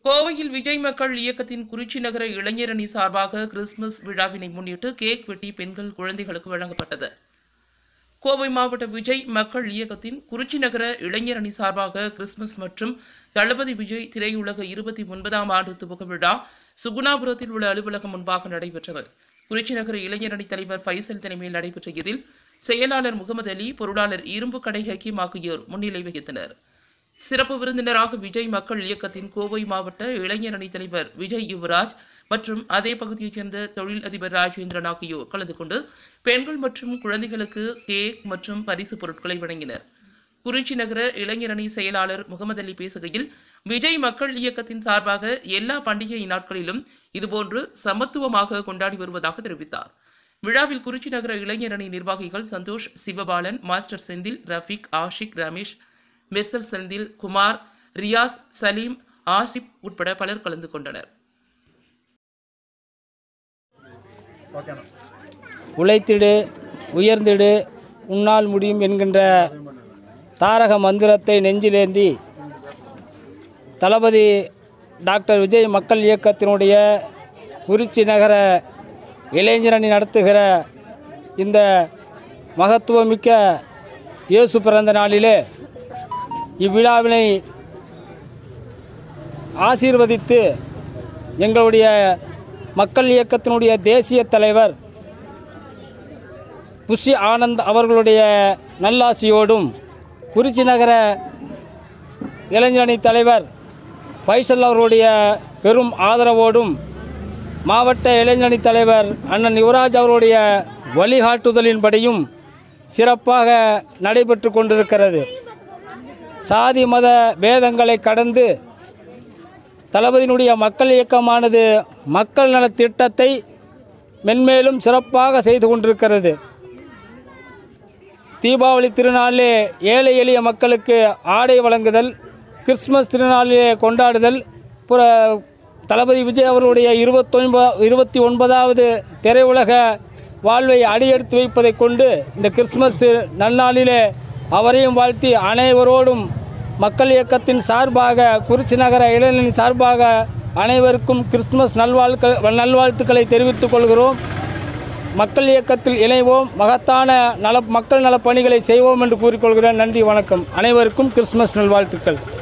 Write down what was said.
கோவையில் விஜய் மக்கள் இயக்கத்தின் குறிச்சி நகர இளைஞரணி சார்பாக கிறிஸ்துமஸ் விழாவினை முன்னிட்டு கேக் வெட்டி பெண்கள் குழந்தைகளுக்கு வழங்கப்பட்டது கோவை மாவட்ட விஜய் மக்கள் இயக்கத்தின் குறிச்சி நகர இளைஞரணி சார்பாக கிறிஸ்துமஸ் மற்றும் தளபதி விஜய் திரையுலக இருபத்தி ஒன்பதாம் ஆண்டு துவக்க விழா சுகுணாபுரத்தில் உள்ள அலுவலகம் முன்பாக நடைபெற்றது குறிச்சி நகர இளைஞரணி தலைவர் ஃபைசல் தலைமையில் நடைபெற்ற இதில் செயலாளர் முகமது அலி பொருளாளர் இரும்பு கடை ஹக்கீம் ஆகியோர் முன்னிலை வகித்தனர் சிறப்பு விருந்தினராக விஜய் மக்கள் இயக்கத்தின் கோவை மாவட்ட இளைஞரணி தலைவர் விஜய் யுவராஜ் மற்றும் அதே பகுதியைச் சேர்ந்த தொழில் அதிபர் ராஜேந்திரன் ஆகியோர் கலந்து கொண்டு பெண்கள் மற்றும் குழந்தைகளுக்கு கேக் மற்றும் பரிசு பொருட்களை வழங்கினர் குறிச்சி நகர இளைஞரணி செயலாளர் முகமது அலி பேசுகையில் விஜய் மக்கள் இயக்கத்தின் சார்பாக எல்லா பண்டிகை நாட்களிலும் இதுபோன்று சமத்துவமாக கொண்டாடி வருவதாக தெரிவித்தார் விழாவில் குறிச்சி நகர இளைஞரணி நிர்வாகிகள் சந்தோஷ் சிவபாலன் மாஸ்டர் செந்தில் ரஃபீக் ஆஷிக் ரமேஷ் மெர்சல் செந்தில் குமார் ரியாஸ் சலீம் ஆசிப் உட்பட பலர் கலந்து கொண்டனர் ஓகேண்ணா உழைத்திடு உயர்ந்திடு உன்னால் முடியும் என்கின்ற தாரக மந்திரத்தை நெஞ்சிலேந்தி தளபதி டாக்டர் விஜய் மக்கள் இயக்கத்தினுடைய குறிச்சி நகர இளைஞரணி நடத்துகிற இந்த மகத்துவமிக்க இயேசு பிறந்த நாளிலே இவ்விழாவினை ஆசீர்வதித்து எங்களுடைய மக்கள் இயக்கத்தினுடைய தேசிய தலைவர் புஷி ஆனந்த் அவர்களுடைய நல்லாசியோடும் குறிச்சி நகர இளைஞரணி தலைவர் ஃபைசல் அவர்களுடைய பெரும் ஆதரவோடும் மாவட்ட இளைஞரணி தலைவர் அண்ணன் யுவராஜ் அவருடைய வழிகாட்டுதலின்படியும் சிறப்பாக நடைபெற்று கொண்டிருக்கிறது சாதி மத பேதங்களை கடந்து தளபதியினுடைய மக்கள் இயக்கமானது மக்கள் நலத் திட்டத்தை மென்மேலும் சிறப்பாக செய்து கொண்டிருக்கிறது தீபாவளி திருநாளிலே ஏழை எளிய மக்களுக்கு ஆடை வழங்குதல் கிறிஸ்மஸ் திருநாளிலே கொண்டாடுதல் புற தளபதி விஜய் அவர்களுடைய இருபத்தொன்ப இருபத்தி ஒன்பதாவது திரையுலக வாழ்வை அடியெடுத்து வைப்பதைக் கொண்டு இந்த கிறிஸ்மஸ் திரு- நன்னாளிலே அவரையும் வாழ்த்தி அனைவரோடும் மக்கள் இயக்கத்தின் சார்பாக குறிச்சி நகர இளைஞரணி சார்பாக அனைவருக்கும் கிறிஸ்துமஸ் நல்வாழ்க்கள் நல்வாழ்த்துக்களை தெரிவித்துக் கொள்கிறோம் மக்கள் இயக்கத்தில் இணைவோம் மகத்தான நல மக்கள் நலப் பணிகளை செய்வோம் என்று கூறிக்கொள்கிறேன் நன்றி வணக்கம் அனைவருக்கும் கிறிஸ்துமஸ் நல்வாழ்த்துக்கள்